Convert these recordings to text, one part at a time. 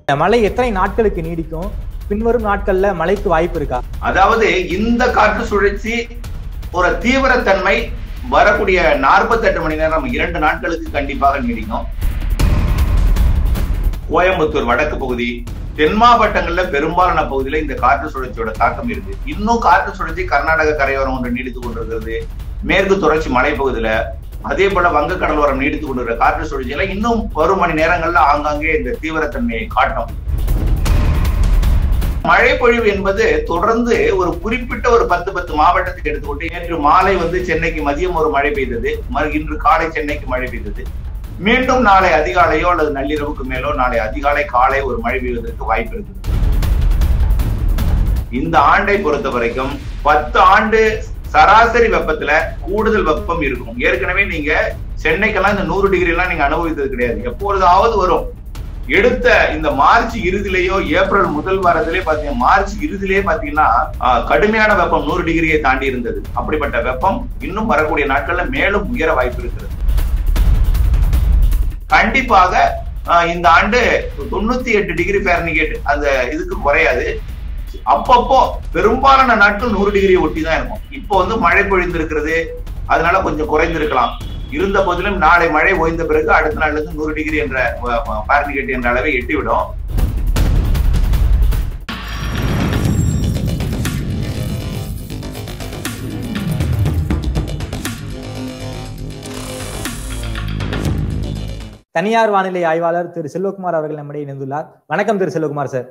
இந்த மழை எத்தனை நாட்களுக்கு நீடிக்கும் பின்வரும் நாட்கள்ல மழைக்கு வாய்ப்பு இருக்கா அதாவது இந்த காற்று சுழற்சி ஒரு தீவிரத்தன்மை வரக்கூடிய 48 மணி நேரம் இரண்டு நாட்களுக்கு கண்டிப்பாக நீடிக்கும் கோயம்புத்தூர் வடக்கு பகுதி தென் மாவட்டங்கள்ல பெரும்பாலான பகுதியில இந்த காற்று சுழற்சியோட தாக்கம் இருக்கு இன்னும் காற்று சுழற்சி கர்நாடக கரையோரம் ஒன்று நீடித்துக் கொண்டிருக்கிறது மேற்கு தொடர்ச்சி மலைப்பகுதியில அதே போல வங்க கடலோரம் நீடித்துக் கொண்டிருக்கிற காற்று சுழற்சியில இன்னும் ஒரு மணி நேரங்கள்ல ஆங்காங்கே இந்த தீவிரத்தன்மையை காட்டும் மழை பொழிவு என்பது தொடர்ந்து ஒரு குறிப்பிட்ட ஒரு பத்து பத்து மாவட்டத்துக்கு எடுத்துக்கொண்டு நேற்று மாலை வந்து சென்னைக்கு மதியம் ஒரு மழை பெய்தது மறு- இன்று காலை சென்னைக்கு மழை பெய்தது மீண்டும் நாளை அதிகாலையோ அல்லது நள்ளிரவுக்கு மேலோ நாளை அதிகாலை காலை ஒரு மழை பெய்வதற்கு வாய்ப்பு இருக்குது இந்த ஆண்டை பொறுத்த வரைக்கும் பத்து ஆண்டு சராசரி வெப்பத்துல கூடுதல் வெப்பம் இருக்கும் ஏற்கனவே நீங்க சென்னைக்கெல்லாம் இந்த நூறு டிகிரி எல்லாம் நீங்க அனுபவித்தது கிடையாது எப்பொழுதாவது வரும் எடுத்த இந்த மார்ச் இறுதியிலேயோ ஏப்ரல் முதல் வாரத்திலே பாத்தீங்கன்னா மார்ச் இறுதியிலே பாத்தீங்கன்னா ஆஹ், கடுமையான வெப்பம் நூறு டிகிரியை தாண்டி இருந்தது அப்படிப்பட்ட வெப்பம் இன்னும் வரக்கூடிய நாட்கள்ல மேலும் உயர வாய்ப்பு இருக்கிறது கண்டிப்பாக ஆஹ், இந்த ஆண்டு தொண்ணூத்தி எட்டு டிகிரி ஃபேரன்ஹீட் அந்த இதுக்கு குறையாது அப்பப்போ பெரும்பாலான நாட்கள் நூறு டிகிரியை ஒட்டி தான் இருக்கும் இப்போ வந்து மழை பொழிந்திருக்கிறது அதனால கொஞ்சம் குறைந்திருக்கலாம் இருந்த போதிலும் நாளை மழை ஓய்ந்த பிறகு அடுத்த நாள்ல இருந்து நூறு டிகிரி என்ற ஃபாரன்ஹீட் என்ற அளவை எட்டிவிடும் தனியார் வானிலை ஆய்வாளர் திரு செல்வகுமார் அவர்கள் நம்மிடையே இணைந்துள்ளார் வணக்கம் திரு செல்வகுமார் சார்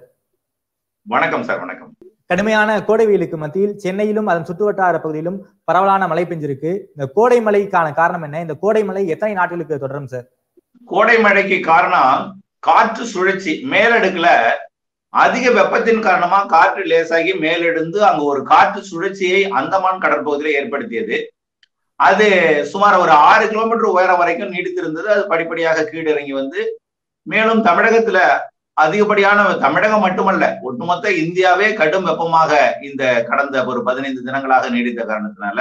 வணக்கம் சார் வணக்கம் கடுமையான கோடை வெயிலுக்கு மத்தியில் சென்னையிலும் அதன் சுற்றுவட்டார பகுதியிலும் பரவலான மழை பெஞ்சிருக்கு இந்த கோடை மழைக்கான காரணம் என்ன இந்த கோடை மழை எத்தனை நாட்களுக்கு தொடரும் சார் கோடை மழைக்கு காரணம் காற்று சுழற்சி மேலடுக்குல அதிக வெப்பத்தின் காரணமா காற்று லேசாகி மேலெடுந்து அங்க ஒரு காற்று சுழற்சியை அந்தமான் கடற்பகுதியில ஏற்படுத்தியது அது சுமார் ஒரு ஆறு கிலோமீட்டர் உயரம் வரைக்கும் நீடித்திருந்தது அது படிப்படியாக கீழிறங்கி வந்து மேலும் தமிழகத்துல அதிகப்படியான தமிழகம் மட்டுமல்ல ஒட்டுமொத்த இந்தியாவே கடும் வெப்பமாக இந்த கடந்த ஒரு பதினைந்து தினங்களாக நீடித்த காரணத்தினால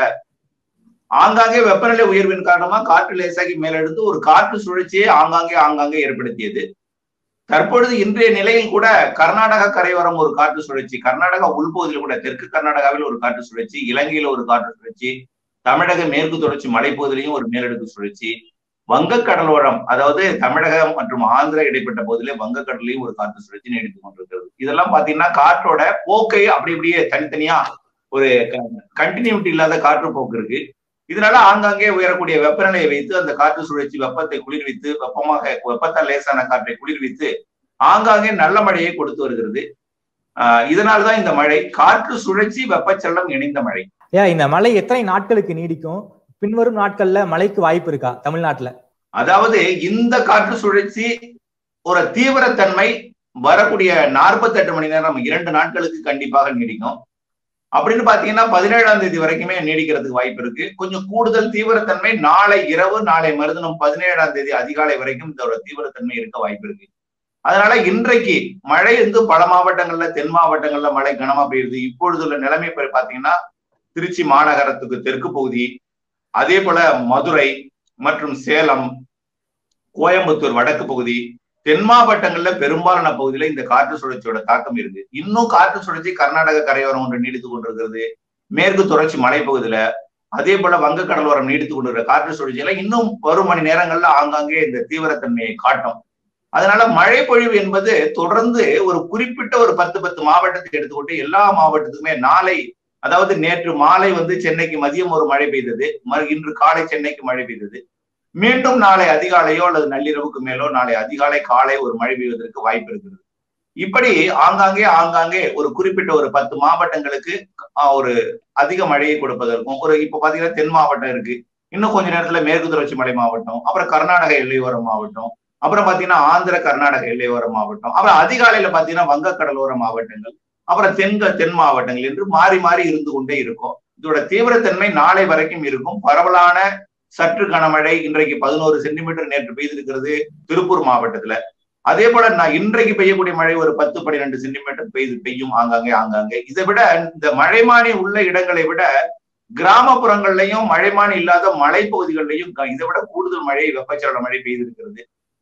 ஆங்காங்கே வெப்பநிலை உயர்வின் காரணமா காற்று லேசாகி மேலெடுத்து ஒரு காற்று சுழற்சியை ஆங்காங்கே ஆங்காங்கே ஏற்படுத்தியது தற்பொழுது இன்றைய நிலையில் கூட கர்நாடக கரையோரம் ஒரு காற்று சுழற்சி கர்நாடகா உள்பகுதியில் கூட தெற்கு கர்நாடகாவில் ஒரு காற்று சுழற்சி இலங்கையில ஒரு காற்று சுழற்சி தமிழக மேற்கு தொடர்ச்சி மலைப்பகுதியிலையும் ஒரு மேலடுக்கு சுழற்சி வங்கக்கடலோரம் அதாவது தமிழகம் மற்றும் ஆந்திரா இடைப்பட்ட பகுதியிலே வங்கக்கடலையும் ஒரு காற்று சுழற்சி நீடித்துக் கொண்டிருக்கிறது இதெல்லாம் பாத்தீங்கன்னா காற்றோட போக்கை அப்படி அப்படியே தனித்தனியா ஒரு கண்டினியூட்டி இல்லாத காற்று போக்கு இருக்கு இதனால ஆங்காங்கே உயரக்கூடிய வெப்பநிலையை வைத்து அந்த காற்று சுழற்சி வெப்பத்தை குளிர்வித்து வெப்பமாக வெப்பத்தால் லேசான காற்றை குளிர்வித்து ஆங்காங்கே நல்ல மழையை கொடுத்து வருகிறது ஆஹ் இதனால்தான் இந்த மழை காற்று சுழற்சி வெப்பச்சலனம் இணைந்த மழை ஏன் இந்த மழை எத்தனை நாட்களுக்கு நீடிக்கும் பின்வரும் நாட்கள்ல மழைக்கு வாய்ப்பு இருக்கா தமிழ்நாட்டுல அதாவது இந்த காற்று சுழற்சி ஒரு தீவிரத்தன்மை வரக்கூடிய 48 மணி நேரம் இரண்டு நாட்களுக்கு கண்டிப்பாக நீடிக்கும் அப்படின்னு பாத்தீங்கன்னா பதினேழாம் தேதி வரைக்குமே நீடிக்கிறதுக்கு வாய்ப்பு இருக்கு கொஞ்சம் கூடுதல் தீவிரத்தன்மை நாளை இரவு நாளை மறுதினம் பதினேழாம் தேதி அதிகாலை வரைக்கும் இதோட தீவிரத்தன்மை இருக்க வாய்ப்பு இருக்கு அதனால இன்றைக்கு மழை வந்து பல மாவட்டங்கள்ல தென் மாவட்டங்கள்ல மழை கனமா பெய்யுது இப்பொழுதுள்ள நிலைமை படி பாத்தீங்கன்னா திருச்சி மாநகரத்துக்கு தெற்கு பகுதி அதே போல மதுரை மற்றும் சேலம் கோயம்புத்தூர் வடக்கு பகுதி தென் மாவட்டங்கள்ல பெரும்பாலான பகுதியில இந்த காற்று சுழற்சியோட தாக்கம் இருக்கு இன்னும் காற்று சுழற்சி கர்நாடக கரையோரம் ஒன்று நீடித்துக் கொண்டிருக்கிறது மேற்கு தொடர்ச்சி மலைப்பகுதியில அதே போல வங்க கடலோரம் நீடித்துக் கொண்டிருக்கிற காற்று சுழற்சியில இன்னும் ஒரு மணி நேரங்கள்ல ஆங்காங்கே இந்த தீவிரத்தன்மையை காட்டும் அதனால மழை பொழிவு என்பது தொடர்ந்து ஒரு குறிப்பிட்ட ஒரு பத்து பத்து மாவட்டத்துக்கு எடுத்துக்கொண்டு எல்லா மாவட்டத்துக்குமே நாளை அதாவது நேற்று மாலை வந்து சென்னைக்கு மதியம் ஒரு மழை பெய்தது மறு- இன்று காலை சென்னைக்கு மழை பெய்தது மீண்டும் நாளை அதிகாலையோ அல்லது நள்ளிரவுக்கு மேலோ நாளை அதிகாலை காலை ஒரு மழை பெய்வதற்கு வாய்ப்பு இருக்கிறது இப்படி ஆங்காங்கே ஆங்காங்கே ஒரு குறிப்பிட்ட ஒரு பத்து மாவட்டங்களுக்கு ஆஹ், ஒரு அதிக மழையை கொடுப்பதற்கும் ஒரு இப்ப பாத்தீங்கன்னா தென் மாவட்டம் இருக்கு இன்னும் கொஞ்ச நேரத்துல மேற்கு தொடர்ச்சி மலை மாவட்டம் அப்புறம் கர்நாடக எல்லையோர மாவட்டம் அப்புறம் பாத்தீங்கன்னா ஆந்திர கர்நாடக எல்லையோர மாவட்டம் அப்புறம் அதிகாலையில பாத்தீங்கன்னா வங்க கடலோர மாவட்டங்கள் அப்புறம் தென்க தென் மாவட்டங்கள் என்று மாறி மாறி இருந்து கொண்டே இருக்கும் இதோட தீவிரத்தன்மை நாளை வரைக்கும் இருக்கும் பரவலான சற்று கனமழை இன்றைக்கு பதினோரு சென்டிமீட்டர் நேற்று பெய்திருக்கிறது திருப்பூர் மாவட்டத்துல அதே போல நான் இன்றைக்கு பெய்யக்கூடிய மழை ஒரு பத்து பன்னிரெண்டு சென்டிமீட்டர் பெய்து பெய்யும் ஆங்காங்கே ஆங்காங்கே இதை விட இந்த மழைமானி உள்ள இடங்களை விட கிராமப்புறங்கள்லயும் மழைமானி இல்லாத மலைப்பகுதிகளிலையும் க- இதை விட கூடுதல் மழை வெப்பச்சலன மழை பெய்திருக்கிறது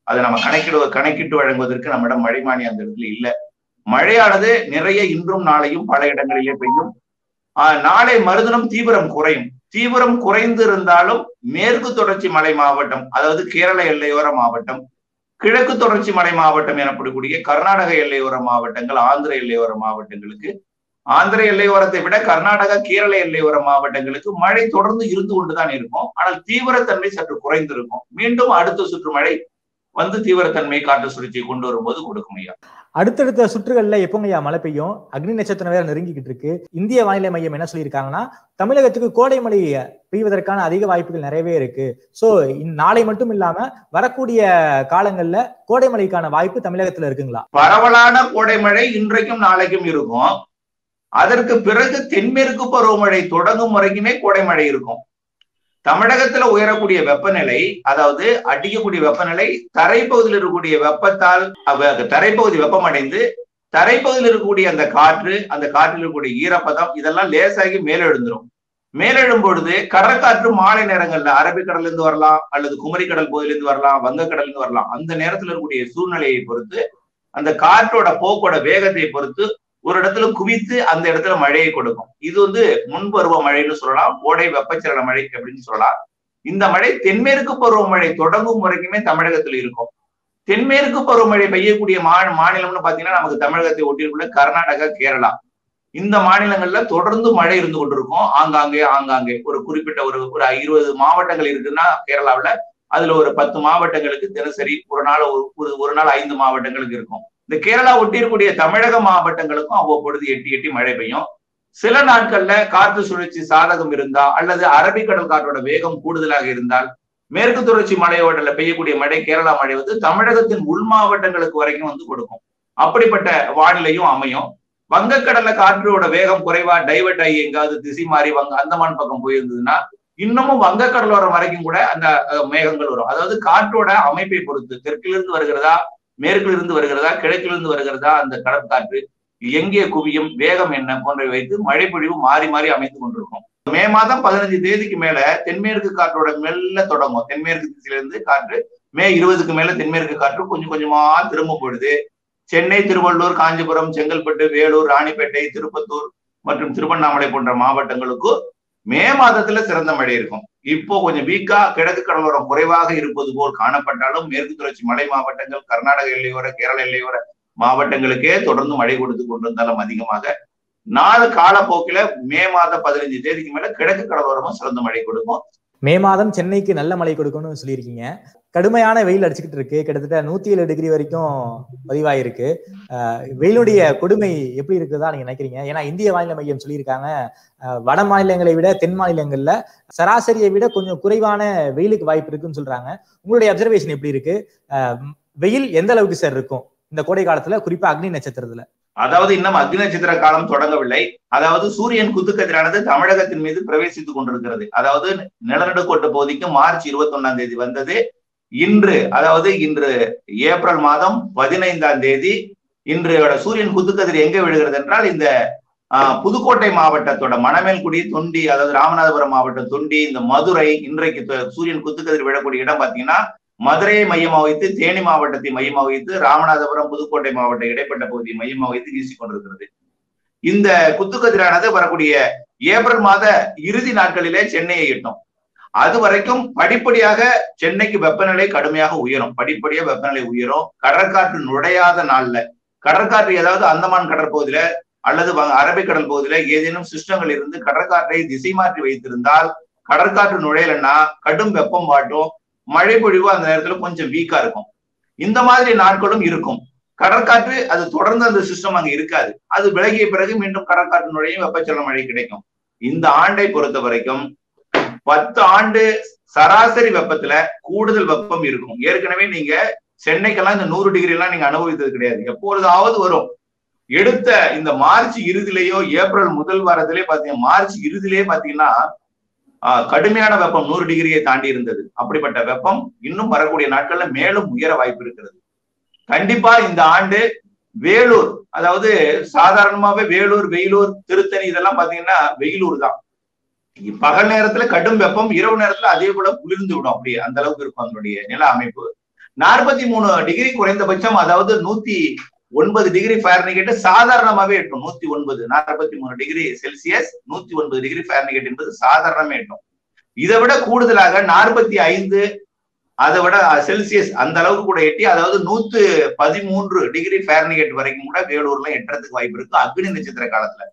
அதை நம்ம கணக்கிடு கணக்கிட்டு வழங்குவதற்கு நம்மிடம் மழைமானி அந்த இடத்துல இல்ல மழையானது நிறைய இன்றும் நாளையும் பல இடங்களிலே பெய்யும் ஆஹ் நாளை மறுதினம் தீவிரம் குறையும் தீவிரம் குறைந்து இருந்தாலும் மேற்கு தொடர்ச்சி மலை மாவட்டம் அதாவது கேரள எல்லையோர மாவட்டம் கிழக்கு தொடர்ச்சி மலை மாவட்டம் எனப்படக்கூடிய கர்நாடக எல்லையோர மாவட்டங்கள் ஆந்திர எல்லையோர மாவட்டங்களுக்கு ஆந்திர எல்லையோரத்தை விட கர்நாடகா கேரள எல்லையோர மாவட்டங்களுக்கு மழை தொடர்ந்து இருந்து கொண்டுதான் இருக்கும் ஆனால் தீவிரத்தன்மை சற்று குறைந்திருக்கும் மீண்டும் அடுத்த சுற்று மழை வந்து தீவிரத்தன்மை காற்று சுழற்சியை கொண்டு வரும்போது கொடுக்கும் ஐயா அடுத்தடுத்த சுற்றுகள்ல எப்போங்கய்யா மழை பெய்யும் அக்னி நட்சத்திரம் வேற நெருங்கிக்கிட்டு இருக்கு இந்திய வானிலை மையம் என்ன சொல்லியிருக்காங்கன்னா தமிழகத்துக்கு கோடை மழை பெய்வதற்கான அதிக வாய்ப்புகள் நிறையவே இருக்கு சோ நாளை மட்டும் இல்லாம வரக்கூடிய காலங்கள்ல கோடை மழைக்கான வாய்ப்பு தமிழகத்துல இருக்குங்களா பரவலான கோடை மழை இன்றைக்கும் நாளைக்கும் இருக்கும் அதற்கு பிறகு தென்மேற்கு பருவமழை தொடங்கும் வரைக்குமே கோடை மழை இருக்கும் தமிழகத்துல உயரக்கூடிய வெப்பநிலை அதாவது அடிக்கக்கூடிய வெப்பநிலை தரைப்பகுதியில் இருக்கக்கூடிய வெப்பத்தால் தரைப்பகுதி வெப்பமடைந்து தரைப்பகுதியில் இருக்கக்கூடிய அந்த காற்று அந்த காற்றில் இருக்கக்கூடிய ஈரப்பதம் இதெல்லாம் லேசாகி மேலெழுந்துரும் மேலெழும் பொழுது கடற்காற்று மாலை நேரங்கள்ல அரபிக்கடல்ல இருந்து வரலாம் அல்லது குமரி கடல் பகுதியிலிருந்து வரலாம் வங்கக்கடல்ல இருந்து வரலாம் அந்த நேரத்துல இருக்கக்கூடிய சூழ்நிலையை பொறுத்து அந்த காற்றோட போக்கோட வேகத்தை பொறுத்து ஒரு இடத்துல குவித்து அந்த இடத்துல மழையை கொடுக்கும் இது வந்து முன்பருவ மழைன்னு சொல்லலாம் கோடை வெப்பச்சலன மழை அப்படின்னு சொல்லலாம் இந்த மழை தென்மேற்கு பருவமழை தொடங்கும் வரைக்குமே தமிழகத்தில் இருக்கும் தென்மேற்கு பருவமழை பெய்யக்கூடிய மா மாநிலம்னு பாத்தீங்கன்னா நமக்கு தமிழகத்தை ஒட்டியிருக்குள்ள கர்நாடகா கேரளா இந்த மாநிலங்கள்ல தொடர்ந்து மழை இருந்து கொண்டிருக்கும் ஆங்காங்கே ஆங்காங்கே ஒரு குறிப்பிட்ட ஒரு ஒரு இருபது மாவட்டங்கள் இருக்குன்னா கேரளாவில் அதுல ஒரு பத்து மாவட்டங்களுக்கு தினசரி ஒரு நாள் ஒரு ஒரு நாள் ஐந்து மாவட்டங்களுக்கு இருக்கும் இந்த கேரளா ஒட்டியிருக்கூடிய தமிழக மாவட்டங்களுக்கும் அவ்வப்பொழுது எட்டி எட்டி மழை பெய்யும் சில நாட்கள்ல காற்று சுழற்சி சாதகம் இருந்தா அல்லது அரபிக்கடல் காற்றோட வேகம் கூடுதலாக இருந்தால் மேற்கு தொடர்ச்சி மலையோடல பெய்யக்கூடிய மழை கேரளா மழை வந்து தமிழகத்தின் உள் மாவட்டங்களுக்கு வரைக்கும் வந்து கொடுக்கும் அப்படிப்பட்ட வானிலையும் அமையும் வங்கக்கடல்ல காற்றோட வேகம் குறைவா டைவர்ட் ஆகி எங்காவது திசை மாறி வங்க அந்தமான் பக்கம் போயிருந்ததுன்னா இன்னமும் வங்கக்கடலோரம் வரைக்கும் கூட அந்த மேகங்கள் வரும் அதாவது காற்றோட அமைப்பை பொறுத்து தெற்கிலிருந்து வருகிறதா மேற்கில் இருந்து வருகிறதா கிழக்கிலிருந்து வருகிறதா அந்த கடற்காற்று எங்கே குவியும் வேகம் என்ன போன்றவை வைத்து மழை பொழிவு மாறி மாறி அமைந்து கொண்டிருக்கும் மே மாதம் பதினஞ்சு தேதிக்கு மேல தென்மேற்கு காற்றோட மெல்ல தொடங்கும் தென்மேற்கு திசையிலிருந்து காற்று மே இருபதுக்கு மேல தென்மேற்கு காற்று கொஞ்சம் கொஞ்சமா திரும்ப போடுது சென்னை திருவள்ளூர் காஞ்சிபுரம் செங்கல்பட்டு வேலூர் ராணிப்பேட்டை திருப்பத்தூர் மற்றும் திருவண்ணாமலை போன்ற மாவட்டங்களுக்கு மே மாதத்துல சிறந்த மழை இருக்கும் இப்போ கொஞ்சம் வீக்கா கிழக்கு கடலோரம் குறைவாக இருப்பது போல் காணப்பட்டாலும் மேற்கு தொடர்ச்சி மலை மாவட்டங்கள் கர்நாடக எல்லையோர கேரள எல்லையோர மாவட்டங்களுக்கே தொடர்ந்து மழை கொடுத்து கொண்டிருந்தாலும் அதிகமாக நாலு காலப்போக்கில மே மாதம் பதினஞ்சு தேதிக்கு மேல கிழக்கு கடலோரமும் சிறந்த மழை கொடுக்கும் மே மாதம் சென்னைக்கு நல்ல மழை கொடுக்கும்னு சொல்லியிருக்கீங்க கடுமையான வெயில் அடிச்சுக்கிட்டு இருக்கு கிட்டத்தட்ட நூத்தி ஏழு டிகிரி வரைக்கும் பதிவாயிருக்கு வெயிலுடைய கொடுமை எப்படி இருக்குதா நீங்க நினைக்கிறீங்க ஏன்னா இந்திய வானிலை மையம் சொல்லியிருக்காங்க வட மாநிலங்களை விட தென் மாநிலங்கள்ல சராசரியை விட கொஞ்சம் குறைவான வெயிலுக்கு வாய்ப்பு இருக்குன்னு சொல்றாங்க உங்களுடைய அப்சர்வேஷன் எப்படி இருக்கு வெயில் எந்த அளவுக்கு சார் இருக்கும் இந்த கோடை காலத்துல குறிப்பா அக்னி நட்சத்திரத்துல அதாவது இன்னும் அக்னி நட்சத்திர காலம் தொடங்கவில்லை அதாவது சூரியன் குத்துக்கதிரானது தமிழகத்தின் மீது பிரவேசித்துக் கொண்டிருக்கிறது அதாவது நிலநடுக்கோட்டு பகுதிக்கு மார்ச் இருபத்தி ஒன்னாம் தேதி வந்தது இன்று அதாவது இன்று ஏப்ரல் மாதம் பதினைந்தாம் தேதி இன்று சூரியன் குத்துக்கதிர் எங்க விழுகிறது என்றால் இந்த புதுக்கோட்டை மாவட்டத்தோட மணமேல்குடி தொண்டி அதாவது ராமநாதபுரம் மாவட்டம் தொண்டி இந்த மதுரை இன்றைக்கு சூரியன் குத்துக்கதிர் விழக்கூடிய இடம் பாத்தீங்கன்னா மதுரையை மையமாக வைத்து தேனி மாவட்டத்தை மையமாக வைத்து ராமநாதபுரம் புதுக்கோட்டை மாவட்ட இடைப்பட்ட பகுதியை மையமாக வைத்து வீசிக் கொண்டிருக்கிறது இந்த குத்துக்கதிரானது வரக்கூடிய ஏப்ரல் மாத இறுதி நாட்களிலே சென்னையை எட்டும் அது வரைக்கும் படிப்படியாக சென்னைக்கு வெப்பநிலை கடுமையாக உயரும் படிப்படியாக வெப்பநிலை உயரும் கடற்காற்று நுழையாத நாள்ல கடற்காற்று ஏதாவது அந்தமான் கடற்பகுதியில அல்லது அரபிக்கடல் பகுதியில ஏதேனும் சிஸ்டங்கள் இருந்து கடற்காற்றை திசை மாற்றி வைத்திருந்தால் கடற்காற்று நுழையலன்னா கடும் வெப்பம் வாட்டும் மழை பொழிவு அந்த நேரத்துல கொஞ்சம் வீக்கா இருக்கும் இந்த மாதிரி நாட்களும் இருக்கும் கடற்காற்று அது தொடர்ந்து அந்த சிஸ்டம் அங்க இருக்காது அது விலகிய பிறகு மீண்டும் கடற்காற்று நுழையும் வெப்பச்சலன மழை கிடைக்கும் இந்த ஆண்டை பொறுத்த வரைக்கும் பத்து ஆண்டு சராசரி வெப்பத்துல கூடுதல் வெப்பம் இருக்கும் ஏற்கனவே நீங்க சென்னைக்கெல்லாம் இந்த நூறு டிகிரி எல்லாம் நீங்க அனுபவித்தது கிடையாது எப்பொழுதாவது வரும் எடுத்த இந்த மார்ச் இறுதியிலேயோ ஏப்ரல் முதல் வாரத்திலே பாத்தீங்க மார்ச் இறுதியிலேயே பாத்தீங்கன்னா கடுமையான வெப்பம் நூறு டிகிரியை தாண்டி இருந்தது அப்படிப்பட்ட வெப்பம் இன்னும் வரக்கூடிய நாட்கள்ல மேலும் உயர வாய்ப்பு இருக்கிறது கண்டிப்பா இந்த ஆண்டு வேலூர் அதாவது சாதாரணமாவே வேலூர் வெயிலூர் திருத்தணி இதெல்லாம் பாத்தீங்கன்னா வெயிலூர் தான் பகல் நேரத்துல கடும் வெப்பம் இரவு நேரத்துல அதே போல குளிர்ந்து விடும் அப்படியே அந்த அளவுக்கு இருக்கும் அதனுடைய நில அமைப்பு நாற்பத்தி மூணு டிகிரி குறைந்தபட்சம் அதாவது நூத்தி ஒன்பது டிகிரி ஃபேரனிகேட் சாதாரணமாவே எட்டும் நூத்தி ஒன்பது நாற்பத்தி மூணு டிகிரி செல்சியஸ் நூத்தி ஒன்பது டிகிரி ஃபேரனிகேட் என்பது சாதாரணமே எட்டும் இதை விட கூடுதலாக நாற்பத்தி ஐந்து அதை விட செல்சியஸ் அந்த அளவுக்கு கூட எட்டி அதாவது நூத்து பதிமூன்று டிகிரி ஃபேரனிகேட் வரைக்கும் கூட வேலூர்ல எட்டுறதுக்கு வாய்ப்பு இருக்கு அக்னி நட்சத்திர காலத்துல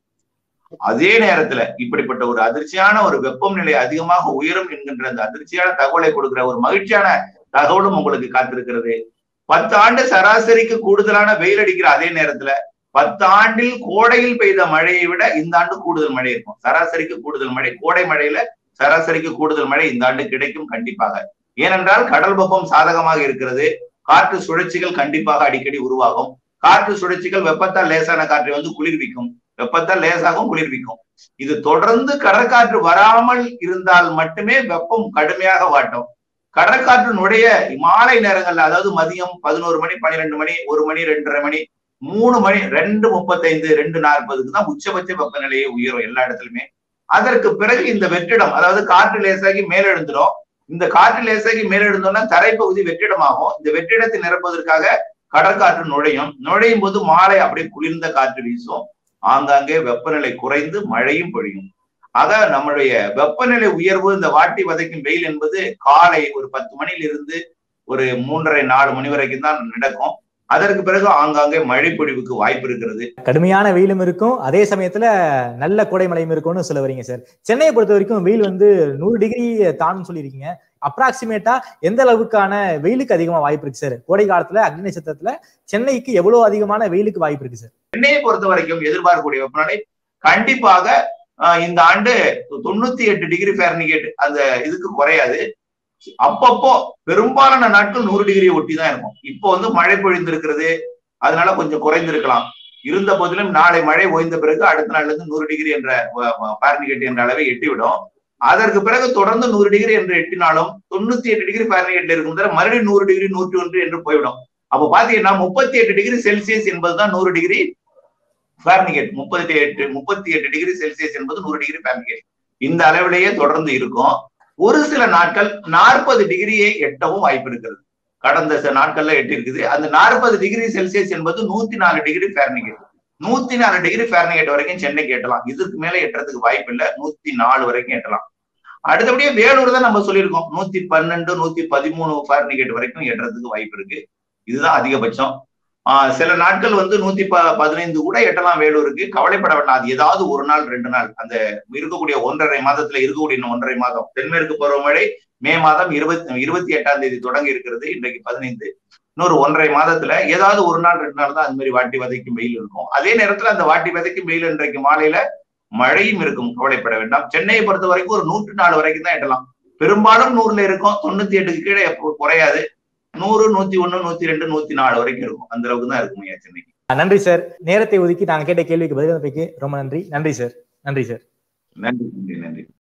அதே நேரத்துல இப்படிப்பட்ட ஒரு அதிர்ச்சியான ஒரு வெப்பம் நிலை அதிகமாக உயரும் என்கின்ற அந்த அதிர்ச்சியான தகவலை கொடுக்கிற ஒரு மகிழ்ச்சியான தகவலும் உங்களுக்கு காத்திருக்கிறது பத்து ஆண்டு சராசரிக்கு கூடுதலான வெயில் அடிக்கிற அதே நேரத்துல பத்து ஆண்டில் கோடையில் பெய்த மழையை விட இந்த ஆண்டு கூடுதல் மழை இருக்கும் சராசரிக்கு கூடுதல் மழை கோடை மழையில சராசரிக்கு கூடுதல் மழை இந்த ஆண்டு கிடைக்கும் கண்டிப்பாக ஏனென்றால் கடல் வெப்பம் சாதகமாக இருக்கிறது காற்று சுழற்சிகள் கண்டிப்பாக அடிக்கடி உருவாகும் காற்று சுழற்சிகள் வெப்பத்தால் லேசான காற்றை வந்து குளிர்விக்கும் வெப்பத்தால் லேசாகவும் குளிர்விக்கும் இது தொடர்ந்து கடற்காற்று வராமல் இருந்தால் மட்டுமே வெப்பம் கடுமையாக வாட்டும் கடற்காற்று நுழைய மாலை நேரங்கள்ல அதாவது மதியம் பதினோரு மணி பன்னிரெண்டு மணி ஒரு மணி ரெண்டரை மணி மூணு மணி ரெண்டு முப்பத்தைந்து ரெண்டு நாற்பதுக்கு தான் உச்சபட்ச வெப்பநிலையை உயரும் எல்லா இடத்துலயுமே அதற்கு பிறகு இந்த வெற்றிடம் அதாவது காற்று லேசாகி மேலெழுந்துடும் இந்த காற்று லேசாகி மேலெழுந்தோம்னா தரைப்பகுதி வெற்றிடமாகும் இந்த வெற்றிடத்தை நிரப்புவதற்காக கடற்காற்று நுழையும் நுழையும் போது மாலை அப்படியே குளிர்ந்த காற்று வீசும் ஆங்காங்கே வெப்பநிலை குறைந்து மழையும் பொழியும் ஆக நம்மளுடைய வெப்பநிலை உயர்வு இந்த வாட்டி வதைக்கும் வெயில் என்பது காலை ஒரு பத்து மணியில இருந்து ஒரு மூன்றரை நாலு மணி வரைக்கும் தான் நடக்கும் அதற்கு பிறகு ஆங்காங்கே மழை பொழிவுக்கு வாய்ப்பு இருக்கிறது கடுமையான வெயிலும் இருக்கும் அதே சமயத்துல நல்ல கோடை மழையும் இருக்கும்னு சொல்ல வரீங்க சார் சென்னையை பொறுத்த வரைக்கும் வெயில் வந்து நூறு டிகிரி தான்னு சொல்லியிருக்கீங்க அப்ராக்சிமேட்டா எந்த அளவுக்கான வெயிலுக்கு அதிகமா வாய்ப்பு இருக்கு சார் கோடை காலத்துல அக்னி நட்சத்திரத்துல சென்னைக்கு எவ்வளவு அதிகமான வெயிலுக்கு வாய்ப்பு இருக்கு சார் சென்னையை பொறுத்த வரைக்கும் எதிர்பார்க்கக்கூடிய வெப்பநிலை கண்டிப்பாக இந்த ஆண்டு தொண்ணூத்தி எட்டு டிகிரி ஃபேரனிகேட் அந்த இதுக்கு குறையாது அப்பப்போ பெரும்பாலான நாட்கள் நூறு டிகிரி ஒட்டி தான் இருக்கும் இப்போ வந்து மழை பொழிந்திருக்கிறது அதனால கொஞ்சம் குறைந்திருக்கலாம் இருந்த போதிலும் நாளை மழை ஓய்ந்த பிறகு அடுத்த நாள்ல இருந்து நூறு டிகிரி என்ற ஃபேரனிகேட் என்ற அளவை எட்டிவிடும் அதற்கு பிறகு தொடர்ந்து நூறு டிகிரி என்று எட்டினாலும் தொண்ணூத்தி எட்டு டிகிரி ஃபேரனிகேட்ல இருக்கும் தவிர மறுபடியும் நூறு டிகிரி நூற்றி ஒன்று என்று போய்விடும் அப்ப பாத்தீங்கன்னா முப்பத்தி எட்டு டிகிரி செல்சியஸ் என்பதுதான் நூறு டிகிரி ஃபேரனிகேட் முப்பத்தி எட்டு முப்பத்தி எட்டு டிகிரி செல்சியஸ் என்பது நூறு டிகிரி ஃபேரனிகேட் இந்த அளவிலேயே தொடர்ந்து இருக்கும் ஒரு சில நாட்கள் நாற்பது டிகிரியை எட்டவும் வாய்ப்பு இருக்கிறது கடந்த சில நாட்கள்ல எட்டி இருக்குது அந்த நாற்பது டிகிரி செல்சியஸ் என்பது நூத்தி நாலு டிகிரி ஃபேரனிகேட் நூத்தி நாலு டிகிரி ஃபேரனிகேட் வரைக்கும் சென்னைக்கு எட்டலாம் இதுக்கு மேல எட்டுறதுக்கு வாய்ப்பு இல்லை நூத்தி நாலு வரைக்கும் எட்டலாம் அடுத்தபடியே வேலூர் தான் நம்ம சொல்லியிருக்கோம் நூத்தி பன்னெண்டு நூத்தி பதிமூணு ஃபேரனிகேட் வரைக்கும் எட்டுறதுக்கு வாய்ப்பு இருக்கு இதுதான் அதிகபட்சம் ஆஹ் சில நாட்கள் வந்து நூத்தி ப பதினைந்து கூட எட்டலாம் வேலூருக்கு கவலைப்பட வேண்டாம் அது ஏதாவது ஒரு நாள் ரெண்டு நாள் அந்த இருக்கக்கூடிய ஒன்றரை மாதத்துல இருக்கக்கூடிய ஒன்றரை மாதம் தென்மேற்கு பருவமழை மே மாதம் இருபத்தி இருபத்தி எட்டாம் தேதி தொடங்கி இருக்கிறது இன்றைக்கு பதினைந்து இன்னொரு ஒன்றரை மாதத்துல ஏதாவது ஒரு நாள் ரெண்டு நாள் தான் அது மாதிரி வாட்டி வதைக்கும் வெயில் இருக்கும் அதே நேரத்துல அந்த வாட்டி வதைக்கும் வெயில் இன்றைக்கு மாலையில மழையும் இருக்கும் கவலைப்பட வேண்டாம் சென்னையை பொறுத்த வரைக்கும் ஒரு நூற்று நாலு வரைக்கும் தான் எட்டலாம் பெரும்பாலும் நூறுல இருக்கும் தொண்ணூத்தி எட்டுக்கு கீழே குறையாது நூறு நூத்தி ஒண்ணு நூத்தி ரெண்டு நூத்தி நாலு வரைக்கும் இருக்கும் அந்த அளவுக்கு தான் இருக்கும் ஐயா சென்னைக்கு நன்றி சார் நேரத்தை ஒதுக்கி நாங்க கேட்ட கேள்விக்கு பதில் ரொம்ப நன்றி நன்றி சார் நன்றி சார் நன்றி நன்றி நன்றி